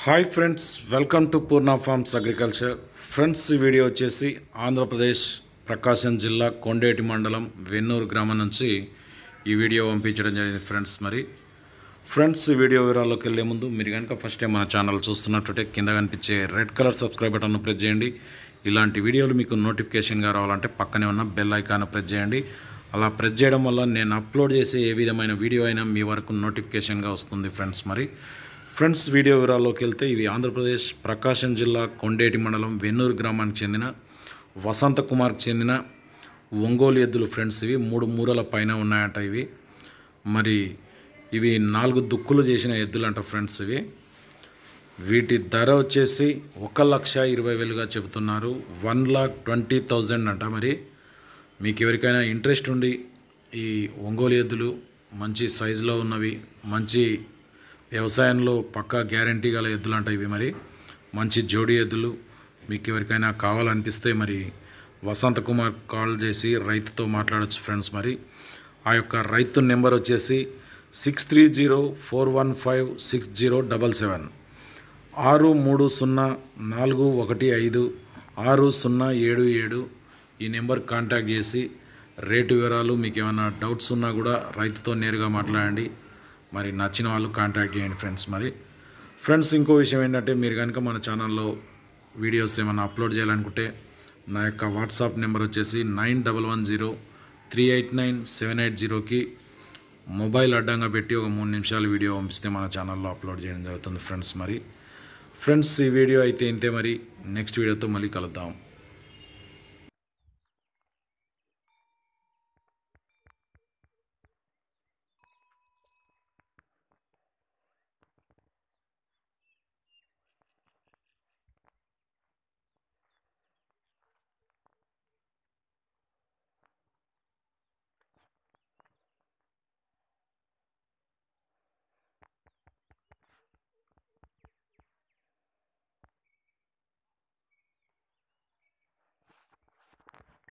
hi friends welcome to Purna forms agriculture friends ఈ video వచ్చేసి ఆంధ్రప్రదేశ్ ప్రకాశం జిల్లా కొండేటి మండలం వెన్నూరు గ్రామం నుంచి ఈ వీడియో పంపించడం జరిగింది ఫ్రెండ్స్ మరి ఫ్రెండ్స్ ఈ వీడియో వివరాల్లోకి వెళ్ళే ముందు మీరు కనుక ఫస్ట్ టైం మన ఛానల్ చూస్తున్నట్టుంటే కింద కనిపించే రెడ్ కలర్ సబ్స్క్రైబ్ బటన్ను ప్రెస్ చేయండి ఇలాంటి వీడియోలు మీకు నోటిఫికేషన్గా రావాలంటే పక్కనే ఉన్న బెల్ ఐకాన్ ప్రెస్ చేయండి అలా ప్రెస్ చేయడం వల్ల నేను అప్లోడ్ చేసే ఏ విధమైన వీడియో అయినా మీ వరకు నోటిఫికేషన్గా వస్తుంది ఫ్రెండ్స్ మరి ఫ్రెండ్స్ వీడియో వివరాల్లోకి వెళ్తే ఇవి ఆంధ్రప్రదేశ్ ప్రకాశం జిల్లా కొండేటి మండలం వెన్నూరు గ్రామానికి చెందిన వసంత కుమార్కి చెందిన ఒంగోలు ఎద్దులు ఫ్రెండ్స్ ఇవి మూడు మూరల పైన ఉన్నాయట ఇవి మరి ఇవి నాలుగు దుక్కులు చేసిన ఎద్దులు అంట ఫ్రెండ్స్ ఇవి వీటి ధర వచ్చేసి ఒక లక్ష ఇరవై వేలుగా చెబుతున్నారు వన్ లాక్ ట్వంటీ థౌజండ్ అంట మరి మీకు ఎవరికైనా ఇంట్రెస్ట్ ఉండి ఈ ఒంగోలు ఎద్దులు మంచి సైజులో ఉన్నవి మంచి వ్యవసాయంలో పక్కా గ్యారంటీ గల ఎద్దులు అంట ఇవి మరి మంచి జోడి ఎద్దులు మీకు ఎవరికైనా కావాలనిపిస్తే మరి వసంత కుమార్ కాల్ చేసి రైతుతో మాట్లాడొచ్చు ఫ్రెండ్స్ మరి ఆ యొక్క రైతు నెంబర్ వచ్చేసి six three zero four one five six zero double seven ఆరు మూడు సున్నా నాలుగు ఒకటి ఐదు ఆరు సున్నా ఏడు ఏడు ఈ నెంబర్ కాంటాక్ట్ చేసి రేటు వివరాలు మీకు ఏమైనా డౌట్స్ ఉన్నా కూడా రైతుతో నేరుగా మాట్లాడండి మరి నచ్చిన వాళ్ళు కాంటాక్ట్ చేయండి ఫ్రెండ్స్ మరి ఫ్రెండ్స్ ఇంకో విషయం ఏంటంటే మీరు కనుక మన ఛానల్లో వీడియోస్ ఏమైనా అప్లోడ్ చేయాలనుకుంటే నా యొక్క వాట్సాప్ నెంబర్ వచ్చేసి nine double one zero three eight nine seven eight జీరోకి మొబైల్ అడ్డంగా పెట్టి ఒక మూడు నిమిషాల వీడియో పంపిస్తే మన ఛానల్లో అప్లోడ్ చేయడం జరుగుతుంది ఫ్రెండ్స్ మరి ఫ్రెండ్స్ ఈ వీడియో అయితే ఇంతే మరి నెక్స్ట్ వీడియోతో మళ్ళీ కలుద్దాం